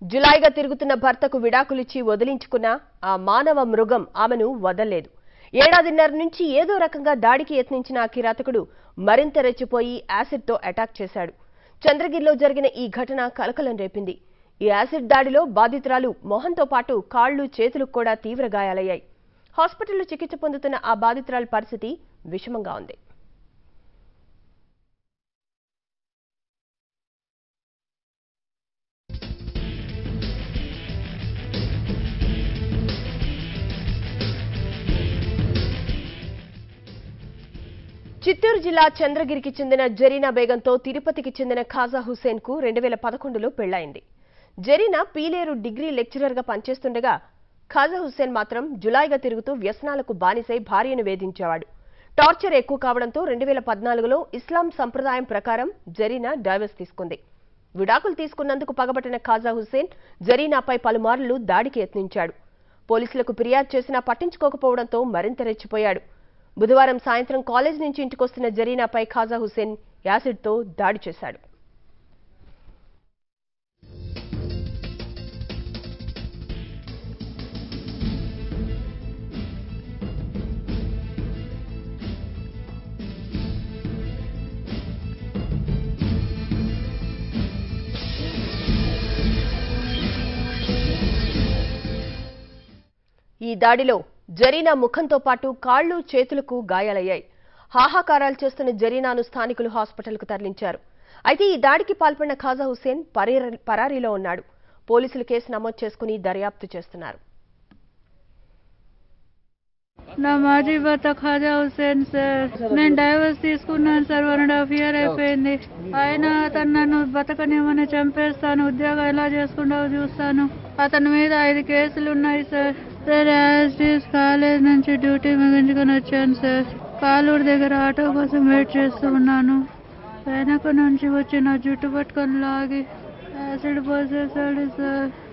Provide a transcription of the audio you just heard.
జులాయిగా తిరుగుతున్న భర్తకు విడాకులిచ్చి వదిలించుకున్న ఆ మానవ మృగం ఆమెను వదల్లేదు ఏడాదిన్నర నుంచి ఏదో రకంగా దాడికి యత్నించిన ఆ కిరాతకుడు మరింత రెచ్చిపోయి యాసిడ్తో అటాక్ చేశాడు చంద్రగిరిలో జరిగిన ఈ ఘటన కలకలం రేపింది ఈ యాసిడ్ దాడిలో బాధితురాలు మొహంతో పాటు కాళ్లు చేతులకు కూడా తీవ్ర గాయాలయ్యాయి హాస్పిటల్లో చికిత్స పొందుతున్న ఆ బాధితురాలి పరిస్థితి విషమంగా ఉంది చిత్తూరు జిల్లా చంద్రగిరికి చెందిన జరీనా బేగంతో తిరుపతికి చెందిన ఖాజా హుస్సేన్ కు రెండు వేల పదకొండులో పెళ్లైంది జరీనా పీలేరు డిగ్రీ లెక్చరర్ గా పనిచేస్తుండగా ఖాజా హుస్సేన్ మాత్రం జులాయిగా తిరుగుతూ వ్యసనాలకు బానిసై భార్యను వేధించేవాడు టార్చర్ ఎక్కువ కావడంతో రెండు వేల పద్నాలుగులో ఇస్లాం సంప్రదాయం ప్రకారం జరీనా డైవర్స్ తీసుకుంది విడాకులు తీసుకున్నందుకు పగబట్టిన ఖాజా హుస్సేన్ జరీనాపై పలుమార్లు దాడికి యత్నించాడు పోలీసులకు ఫిర్యాదు చేసినా పట్టించుకోకపోవడంతో మరింత రెచ్చిపోయాడు బుధవారం సాయంత్రం కాలేజ్ నుంచి ఇంటికొస్తున్న జరీనాపై ఖాజా హుస్సేన్ యాసిడ్తో దాడి చేశాడు ఈ దాడిలో జరీనా ముఖంతో పాటు కాళ్లు చేతులకు గాయాలయ్యాయి హాహాకారాలు చేస్తున్న జరీనాను స్థానికులు హాస్పిటల్కు తరలించారు అయితే ఈ దాడికి పాల్పడిన ఖాజా హుస్సేన్ పరీర- పరారీలో ఉన్నాడు పోలీసులు కేసు నమోదు చేసుకుని దర్యాప్తు చేస్తున్నారు నా మాజీ భర్త ఖాజా హుస్సేన్ సార్ నేను డైవర్స్ తీసుకున్నాను sir one and half year అయిపోయింది ఆయన అతను నన్ను బతకనివ్వని చంపేస్తాను ఉద్యోగం ఎలా చేసుకుంటావో చూస్తాను అతని మీద ఐదు కేసులు ఉన్నాయి సార్ సార్ యాజ్ కాలేజ్ నుంచి డ్యూటీ ముగించుకొని వచ్చాను సార్ కాలూరు దగ్గర ఆటో కోసం వెయిట్ చేస్తూ ఉన్నాను వెనక నుంచి వచ్చి నా జుట్టు పట్టుకొని లాగి యాసిడ్ పోసేసాడు సార్